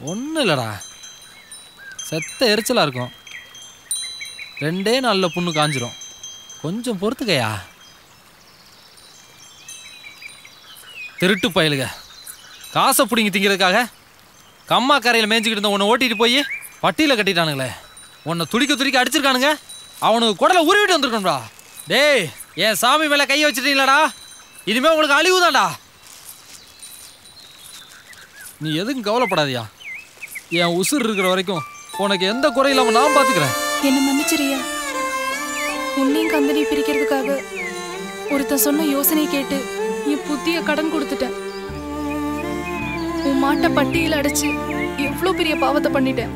ஒன்றும் இல்லைடா செத்த எரிச்சலாக இருக்கும் ரெண்டே நாளில் புண்ணு காஞ்சிரும் கொஞ்சம் பொறுத்துக்கையா திருட்டு பயலுக காசை பிடிங்கி திங்கிறதுக்காக கம்மா கரையில் மேய்ஞ்சிக்கிட்டு இருந்த உன்னை ஓட்டிட்டு போய் பட்டியில் கட்டிட்டானுங்களே உன்னை துடிக்க துடிக்க அடிச்சிருக்கானுங்க அவனுக்கு குடலை உருவிட்டு வந்திருக்கணும்டா டேய் என் சாமி மேலே கையை வச்சிட்டீங்களாடா இனிமே உங்களுக்கு அழிவு தான்டா நீ எதுக்கும் கவலைப்படாதியா என் உசுர் இருக்கிற வரைக்கும் உனக்கு எந்த குறையும் இல்லாமல் நான் பார்த்துக்கிறேன் என்ன மன்னிச்சிரியா உன்னையும் கந்தனி பிரிக்கிறதுக்காக ஒருத்தன் சொன்ன யோசனை கேட்டு என் புத்திய கடன் கொடுத்துட்டேன் உன் மாட்டை பட்டியல அடைச்சு எவ்வளவு பெரிய பாவத்தை பண்ணிட்டேன்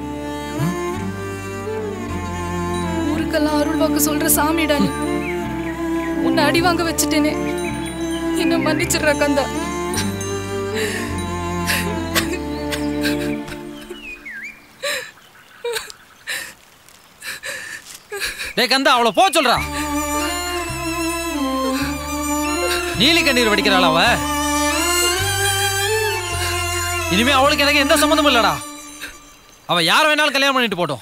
ஊருக்கெல்லாம் அருள் வாக்கு சொல்ற சாமிடா நீ உன்னை அடி வாங்க வச்சுட்டேனே என்ன மன்னிச்சிடுற கந்தா டேய் கந்தா அவளை போ சொல்றா நீலி கண்ணீர் வடிக்கிறாள் அவ இனிமே அவளுக்கு எனக்கு எந்த சம்மந்தமும் இல்லடா அவ யார வேணாலும் கல்யாணம் பண்ணிட்டு போட்டோம்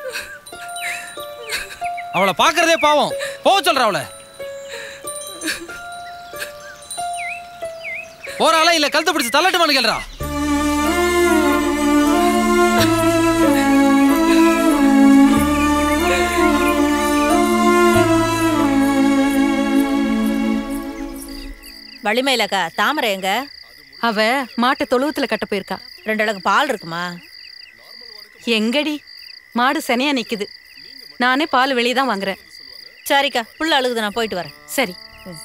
அவளை பார்க்கறதே பாவம் போ சொல்றா அவளை போறாளா இல்ல கழுத்து பிடிச்சு தள்ளட்டுமான்னு கேள்றா வள்ளிமயிலக்கா தாமரை எங்க அவ மாட்டை தொழுவத்துல கட்ட போயிருக்கா ரெண்டு அளவுக்கு பால் இருக்குமா எங்கடி மாடு சனையா நிக்குது நானே பால் வெளியே தான் வாங்குறேன் சரிக்கா புள்ள அழுகுது நான் போயிட்டு வரேன் சரி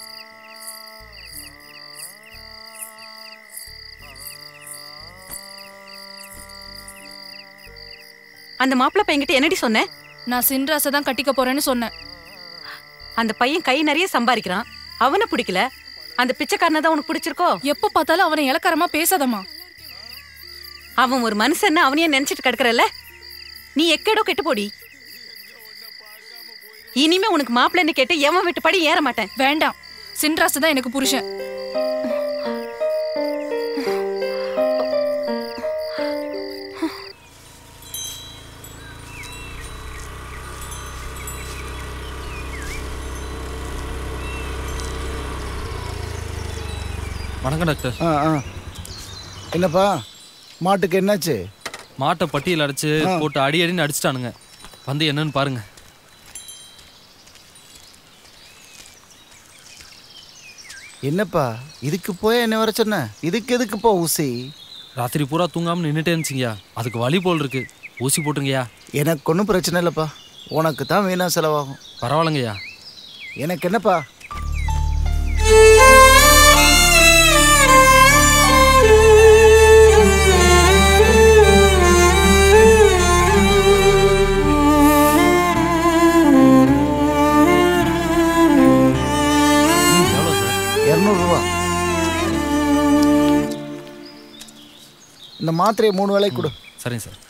அந்த மாப்பிள்ளை பையன்கிட்ட என்னடி சொன்னேன் நான் சின்ராசை தான் கட்டிக்க போறேன்னு சொன்னேன் அந்த பையன் கை நிறைய சம்பாதிக்கிறான் அவனை பிடிக்கல அந்த பிச்சைக்காரனை தான் உனக்கு பிடிச்சிருக்கோ எப்ப பார்த்தாலும் அவனை இலக்காரமா பேசாதம்மா அவன் ஒரு மனுஷன்னு அவனையே நினைச்சிட்டு கிடக்குறல்ல நீ எக்கேடோ கெட்டு போடி இனிமே உனக்கு மாப்பிள்ளைன்னு கேட்டு எவன் விட்டு படி ஏற மாட்டேன் வேண்டாம் சின்ராசு தான் எனக்கு புருஷன் வணக்கம் டாக்டர் ஆ ஆ என்னப்பா மாட்டுக்கு என்னாச்சு மாட்டை பட்டியல் அடைச்சு போட்டு அடி அடின்னு அடிச்சிட்டானுங்க வந்து என்னன்னு பாருங்க என்னப்பா இதுக்கு போய் என்ன வர சொன்ன இதுக்கு எதுக்குப்பா ஊசி ராத்திரி பூரா தூங்காம நின்றுட்டே இருந்துச்சிங்கய்யா அதுக்கு வலி போல் இருக்கு ஊசி போட்டுங்கய்யா எனக்கு ஒன்றும் பிரச்சனை இல்லைப்பா உனக்கு தான் வீணா செலவாகும் பரவாயில்லைங்கய்யா எனக்கு என்னப்பா எவ்வளோ சார் இரநூறுவா இந்த மாத்திரையை மூணு வேலைக்கு கொடு சரிங்க சார்